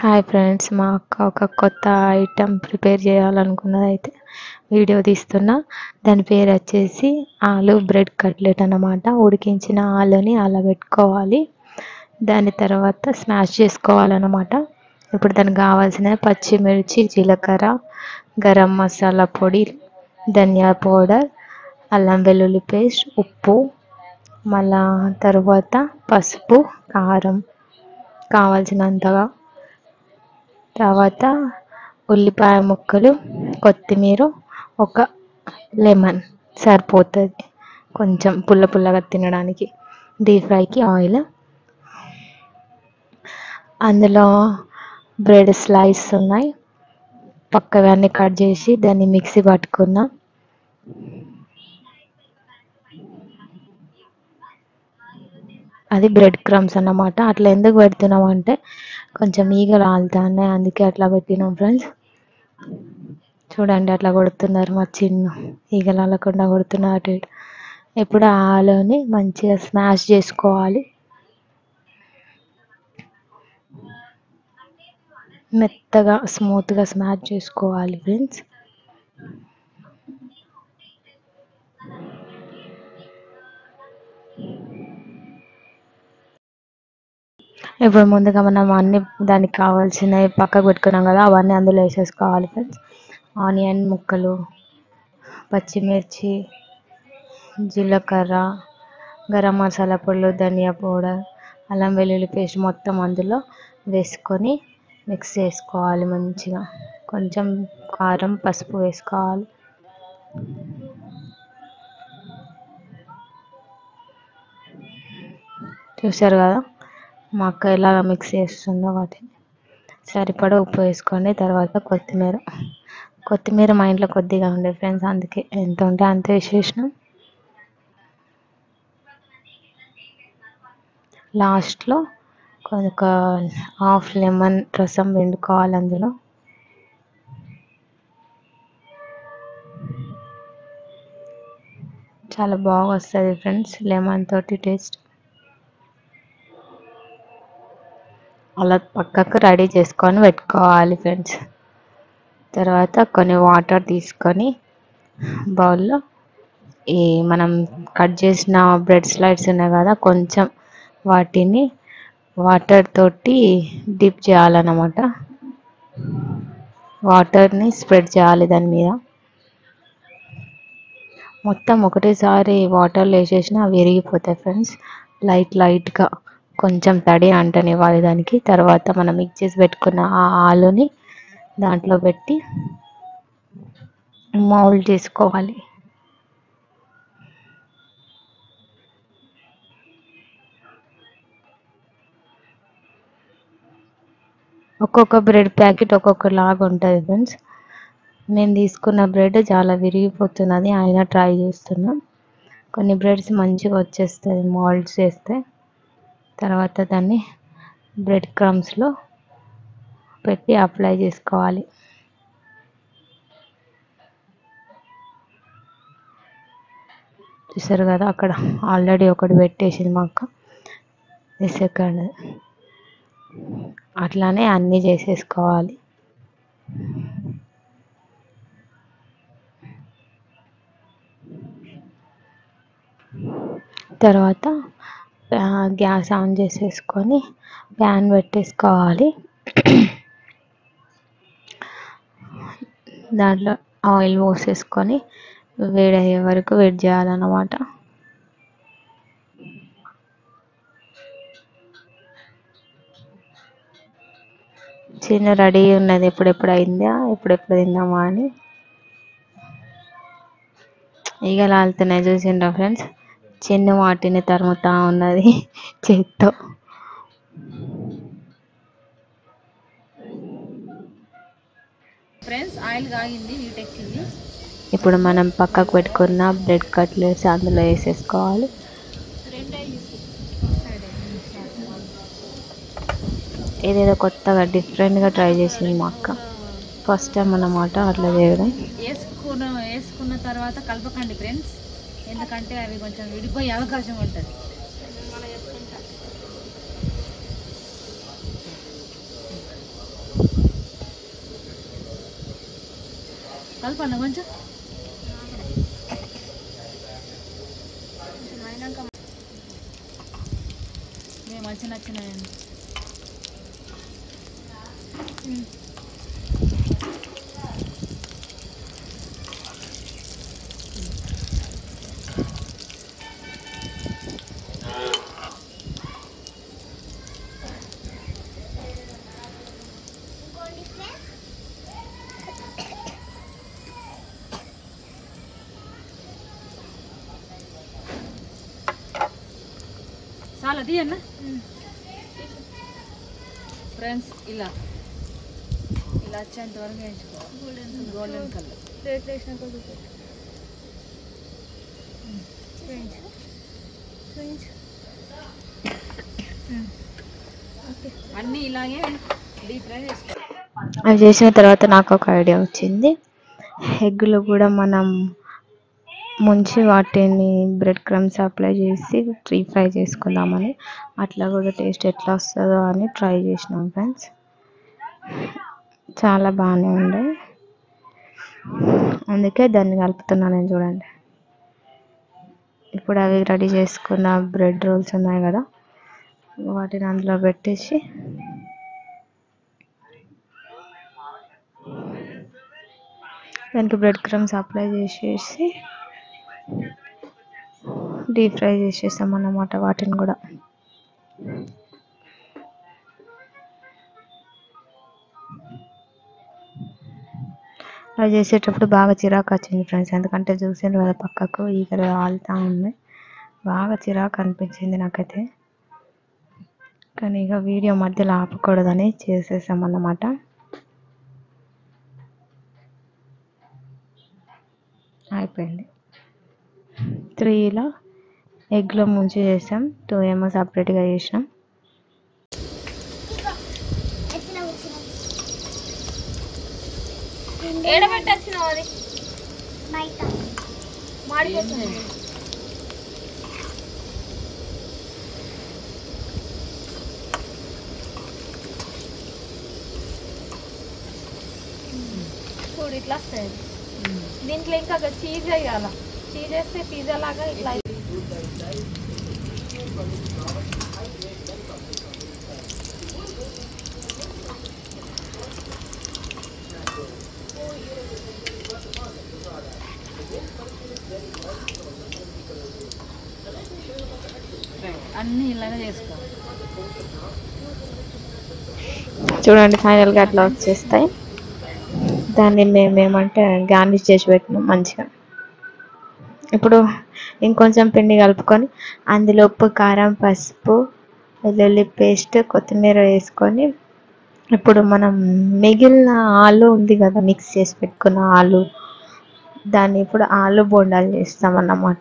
Hi friends మా అక్క ఒక కొత్త ఐటెం ప్రిపేర్ చేయాలనుకున్నది అయితే వీడియో తీస్తున్నా దాని పేరు వచ్చేసి ఆలు బ్రెడ్ కట్లెట్ అన్నమాట ఉడికించిన ఆలుని అలా పెట్టుకోవాలి దాని తర్వాత స్మాష్ చేసుకోవాలన్నమాట ఇప్పుడు దానికి కావాల్సిన పచ్చిమిర్చి జీలకర్ర గరం మసాలా పొడి ధనియా పౌడర్ అల్లం వెల్లుల్లి పేస్ట్ ఉప్పు మళ్ళా తర్వాత పసుపు కారం కావాల్సినంతగా తర్వాత ఉల్లిపాయ ముక్కలు కొత్తిమీర ఒక లెమన్ సరిపోతుంది కొంచెం పుల్ల పుల్లగా తినడానికి డీప్ ఫ్రైకి ఆయిల్ అందులో బ్రెడ్ స్లైస్ ఉన్నాయి పక్కగానే కట్ చేసి దాన్ని మిక్సీ పట్టుకున్నా అది బ్రెడ్ క్రమ్స్ అన్నమాట అట్లా ఎందుకు పెడుతున్నాం అంటే కొంచెం ఈగలు ఆలుతున్నాయి అందుకే అట్లా పెట్టినాం ఫ్రెండ్స్ చూడండి అట్లా కొడుతున్నారు మా చిన్ను ఈగలు ఆలకుండా కొడుతున్నారు అటు ఇటు ఇప్పుడు ఆ ఆలుని మంచిగా స్మాష్ చేసుకోవాలి మెత్తగా స్మూత్గా స్మాష్ చేసుకోవాలి ఫ్రెండ్స్ ఇప్పుడు ముందుగా మనం అన్ని దానికి కావాల్సినవి పక్కకు పెట్టుకున్నాం కదా అవన్నీ అందులో వేసేసుకోవాలి ఫ్రెండ్స్ ఆనియన్ ముక్కలు పచ్చిమిర్చి జీలకర్ర గరం మసాలా పొడులు ధనియా పౌడర్ అల్లం వెల్లుల్లి పేస్ట్ మొత్తం అందులో వేసుకొని మిక్స్ చేసుకోవాలి మంచిగా కొంచెం కారం పసుపు వేసుకోవాలి చూసారు కదా మా అక్క ఎలాగ మిక్స్ చేస్తుందో వాటిని సరిపడా ఉప్పు వేసుకోండి తర్వాత కొత్తిమీర కొత్తిమీర మా ఇంట్లో కొద్దిగా ఉండే ఫ్రెండ్స్ అందుకే ఎంత ఉంటే అంత వేసేసినాం లాస్ట్లో ఒక హాఫ్ లెమన్ రసం పిండుకోవాలి అందులో చాలా బాగా వస్తుంది ఫ్రెండ్స్ లెమన్ తోటి టేస్ట్ అలా పక్కకు రెడీ చేసుకొని పెట్టుకోవాలి ఫ్రెండ్స్ తర్వాత కొన్ని వాటర్ తీసుకొని బౌల్లో ఈ మనం కట్ చేసిన బ్రెడ్ స్లైడ్స్ ఉన్నాయి కదా కొంచెం వాటిని వాటర్ తోటి డిప్ చేయాలన్నమాట వాటర్ని స్ప్రెడ్ చేయాలి దాని మీద మొత్తం ఒకటేసారి వాటర్లో వేసేసిన అవి విరిగిపోతాయి ఫ్రెండ్స్ లైట్ లైట్గా కొంచెం తడి అంటనివ్వాలి దానికి తర్వాత మనం మిక్స్ చేసి పెట్టుకున్న ఆ ఆలుని దాంట్లో పెట్టి మౌల్డ్ చేసుకోవాలి ఒక్కొక్క బ్రెడ్ ప్యాకెట్ ఒక్కొక్క లాగా ఉంటుంది ఫ్రెండ్స్ నేను తీసుకున్న బ్రెడ్ చాలా విరిగిపోతున్నది అయినా ట్రై చేస్తున్నా కొన్ని బ్రెడ్స్ మంచిగా వచ్చేస్తుంది మౌల్డ్స్ చేస్తే తర్వాత దాన్ని బ్రెడ్ క్రమ్స్లో పెట్టి అప్లై చేసుకోవాలి చూసారు కదా అక్కడ ఆల్రెడీ ఒకటి పెట్టేసింది మా అక్క సెకండ్ అట్లానే అన్నీ చేసేసుకోవాలి తర్వాత గ్యాస్ ఆన్ చేసేసుకొని ప్యాన్ పెట్టేసుకోవాలి దాంట్లో ఆయిల్ పోసేసుకొని వేడయ్యే వరకు వెయిట్ చేయాలన్నమాట చిన్న రెడీ ఉన్నది ఎప్పుడెప్పుడు అయిందా ఎప్పుడెప్పుడు తిందామా అని ఇక లాలుతున్నాయి చూసిండ్రా ఫ్రెండ్స్ చిన్న వాటిని తరుముతా ఉన్నది చేత్తో ఫ్రెండ్స్ ఆయిల్ కాగింది హీట్ ఎక్కింది ఇప్పుడు మనం పక్కకు పెట్టుకున్న బ్రెడ్ కట్లెట్స్ అందులో వేసేసుకోవాలి ఏదేదో కొత్తగా డిఫరెంట్గా ట్రై చేసింది మా అక్క ఫస్ట్ టైం అన్నమాట అట్లా చేయడం వేసుకున్న వేసుకున్న తర్వాత కలపకండి ఫ్రెండ్స్ ఎందుకంటే అవి కొంచెం విడిపోయే అవకాశం ఉంటుంది కలపండి కొంచెం మేము మంచి నచ్చినాయండి చాలా తీయన్న ఫ్రెండ్స్ ఇలా ఇలా వచ్చేంత వరకు వేయించుకోవాలి గోల్డెన్ గోల్డెన్ కలర్ ప్లేట్ వేసినాక చూపెట్టు ఫ్రెండ్స్ ఫ్రెండ్స్ ఓకే అన్నీ ఇలాగే డీప్ ఫ్రై చేసుకోవాలి అవి చేసిన తర్వాత నాకు ఒక ఐడియా వచ్చింది ఎగ్గులు కూడా మనం ముంచి వాటిని బ్రెడ్ క్రమ్స్ అప్లై చేసి డీ ఫ్రై చేసుకుందామని అట్లా కూడా టేస్ట్ ఎట్లా వస్తుందో అని ట్రై చేసినాం ఫ్రెండ్స్ చాలా బాగానే ఉండే అందుకే దాన్ని కలుపుతున్నాను నేను చూడండి ఇప్పుడు అవి రెడీ చేసుకున్న బ్రెడ్ రోల్స్ ఉన్నాయి కదా వాటిని అందులో పెట్టేసి దానికి బ్రెడ్ క్రమ్స్ అప్లై చేసేసి డీప్ ఫ్రై చేసేసాం అన్నమాట వాటిని కూడా అవి చేసేటప్పుడు బాగా చిరాకు వచ్చింది ఫ్రెండ్స్ ఎందుకంటే చూసాను కదా పక్కకు ఈగలు ఆలుతూ ఉంది బాగా చిరాకు అనిపించింది నాకైతే కానీ ఇక వీడియో మధ్యలో ఆపకూడదని చేసేసాం అన్నమాట అయిపోయింది త్రీలో ఎగ్లో ముంచి చేసాం టూ ఏమో సపరేట్గా చేసాం ఏడబెట్టి వచ్చినావు అది మాడిపోతుంది చూడు ఇట్లా వస్తాయి దీంట్లో ఇంకా చీజ్ వేయాల చీజ్ వేస్తే పిజ్జా లాగా ఇట్లా అన్నీ ఇలాగే చేసుకోవాలి చూడండి ఫైనల్గా అట్లా వచ్చేస్తాయి దాన్ని మేము ఏమంటే గార్నిష్ చేసి పెట్టినాం మంచిగా ఇప్పుడు ఇంకొంచెం పిండి కలుపుకొని అందులో ఉప్పు కారం పసుపు వెల్లుల్లి పేస్ట్ కొత్తిమీర వేసుకొని ఇప్పుడు మనం మిగిలిన ఆలు ఉంది కదా మిక్స్ చేసి పెట్టుకున్న ఆలు దాన్ని ఇప్పుడు ఆలు బోండాలు చేస్తామన్నమాట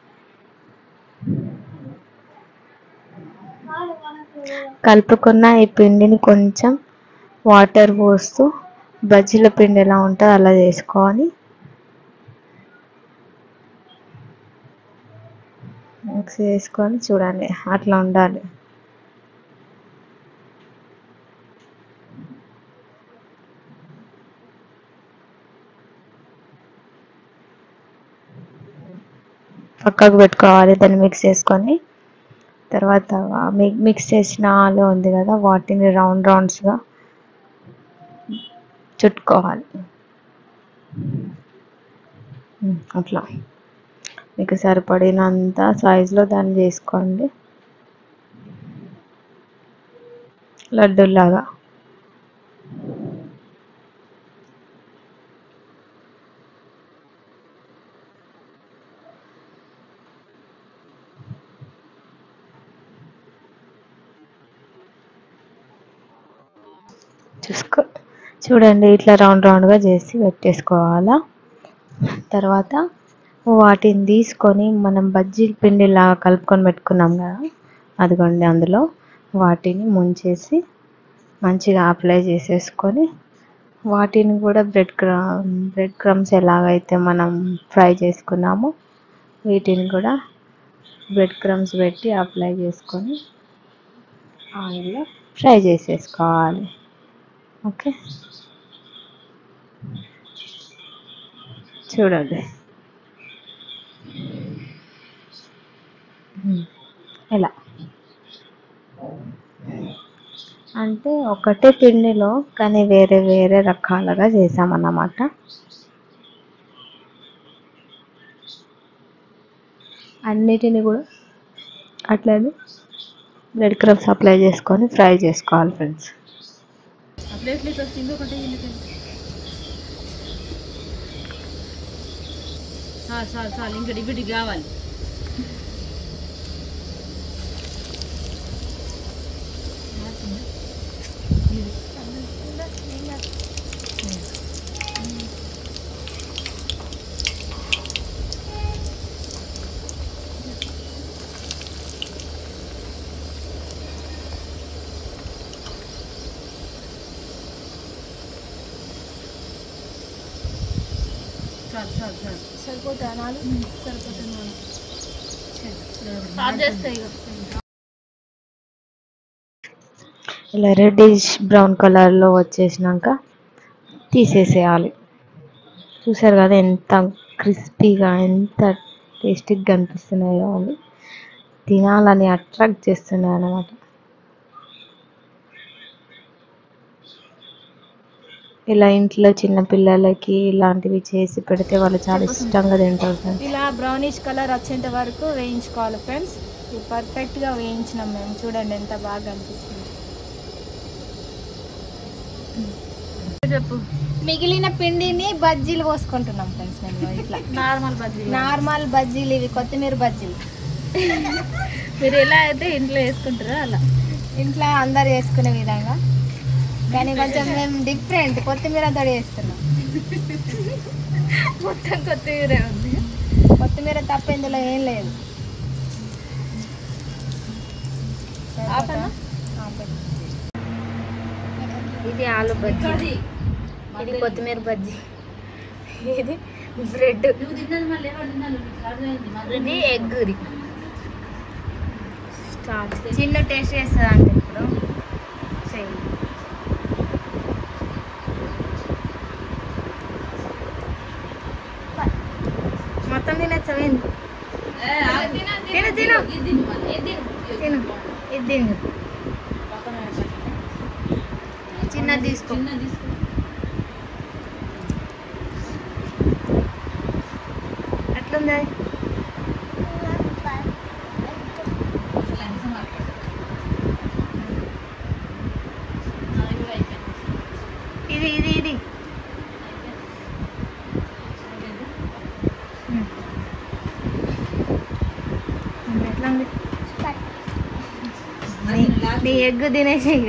కలుపుకున్న ఈ పిండిని కొంచెం వాటర్ పోస్తూ బజ్జీల పిండి ఎలా ఉంటుందో అలా చేసుకోవాలి మిక్స్ చేసుకొని చూడండి అట్లా ఉండాలి పక్కకు పెట్టుకోవాలి దాన్ని మిక్స్ చేసుకొని తర్వాత మి- మిక్స్ చేసిన ఆలు ఉంది కదా వాటిని రౌండ్ రౌండ్స్గా చుట్టుకోవాలి ఉమ్, అట్లా మీకు సరిపడినంత సైజులో దాన్ని చేసుకోండి లడ్డూలాగా చూసుకో చూడండి ఇట్లా రౌండ్ రౌండ్గా చేసి పెట్టేసుకోవాలా తర్వాత వాటిని తీసుకొని మనం బజ్జీ పిండిలా కలుపుకొని పెట్టుకున్నాం కదా అదిగోండి అందులో వాటిని ముంచేసి మంచిగా అప్లై చేసేసుకొని వాటిని కూడా బ్రెడ్ క్రా బ్రెడ్ క్రమ్స్ ఎలాగైతే మనం ఫ్రై చేసుకున్నామో వీటిని కూడా బ్రెడ్ క్రమ్స్ పెట్టి అప్లై చేసుకొని ఆయిల్లో ఫ్రై చేసేసుకోవాలి ఓకే చూడండి ఉమ్, ఇలా అంటే ఒకటే పిండిలో కానీ వేరే వేరే రకాలుగా చేసామన్నమాట అన్నిటిని కూడా అట్లనే బ్రెడ్ క్రమ్స్ అప్లై చేసుకొని ఫ్రై చేసుకోవాలి ఫ్రెండ్స్ ఆ ప్లేట్లు ఇట్లా వస్తుంది ఒకటి ఇల్లుకి చాలు చాలు చాలు ఇంకా డిబిటి కావాలి చాలు చాలు చాలు సరిపోతా నాలుగు సరిపోతా నాలుగు చాలు. స్టార్ట్ చేస్తాయి ఇక ఇలా రెడ్డిష్ బ్రౌన్ కలర్లో వచ్చేసినాక తీసేసేయాలి చూసారు కదా ఎంత క్రిస్పీగా ఎంత టేస్టీగా కనిపిస్తున్నాయో అవి తినాలని అట్రాక్ట్ చేస్తున్నాయి అన్నమాట ఇలా ఇంట్లో చిన్న పిల్లలకి ఇలాంటివి చేసి పెడితే వాళ్ళు చాలా ఇష్టంగా తింటారు friends. ఇలా బ్రౌనిష్ కలర్ వచ్చేంత వరకు వేయించుకోవాలి ఫ్రెండ్స్ ఇది పర్ఫెక్ట్ గా వేయించినాం మేము చూడండి ఎంత బాగా అనిపిస్తుంది చెప్పు మిగిలిన పిండిని బజ్జీలు పోసుకుంటున్నాం ఫ్రెండ్స్ మేము ఇట్లా నార్మల్ బజ్జీ నార్మల్ బజ్జీలు ఇవి కొత్తిమీర బజ్జీలు మీరు ఎలా అయితే ఇంట్లో వేసుకుంటారో అలా ఇంట్లో అందరు చేసుకునే విధంగా కానీ కొంచెం మేము డిఫరెంట్ కొత్తిమీర తోడు చేస్తున్నాం మొత్తం కొత్తిమీరే ఉంది కొత్తిమీర తప్ప ఇందులో ఏం లేదు ఆపనా? ఇది ఆలు బజ్జీ ఇది కొత్తిమీర బజ్జీ ఇది బ్రెడ్ నువ్వు తిన్నది మళ్ళీ ఎవరు తిన్నారు అర్థమైంది మళ్ళీ ఇది ఎగ్ ఇది చిన్న టేస్ట్ చేస్తుంది అంటే ఇప్పుడు చెయ్యి మొత్తం తినచ్చవేంది తిను, తిను. తిను ఇది తిను చిన్నది తీసుకో చిన్న తీసుకో ఎట్లుంది అది? కనీసం మాట్లాడు. నాది కూడా అయిపోయింది. ఇది ఇది ఇది అయిపోయిందా? ఉమ్. ఉమ్, ఎట్లుంది నీ- నీ ఎగ్ తినేసి ఇక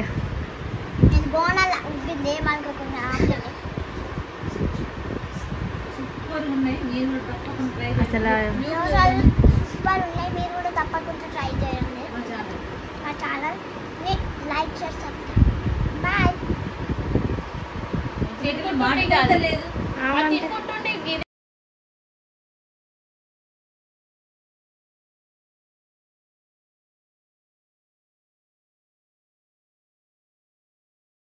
సూపర్గా ఉన్నాయి నేను కూడా తప్పకుండా ట్రై అసలు సూపర్ ఉన్నాయి మీరు కూడా తప్పకుండా ట్రై చేయండి చేస్తాను మా ఛానల్ని లైక్ చేస్తాం బాయ్ చేతిలో బాడీ కాదు లేదు అవునంటే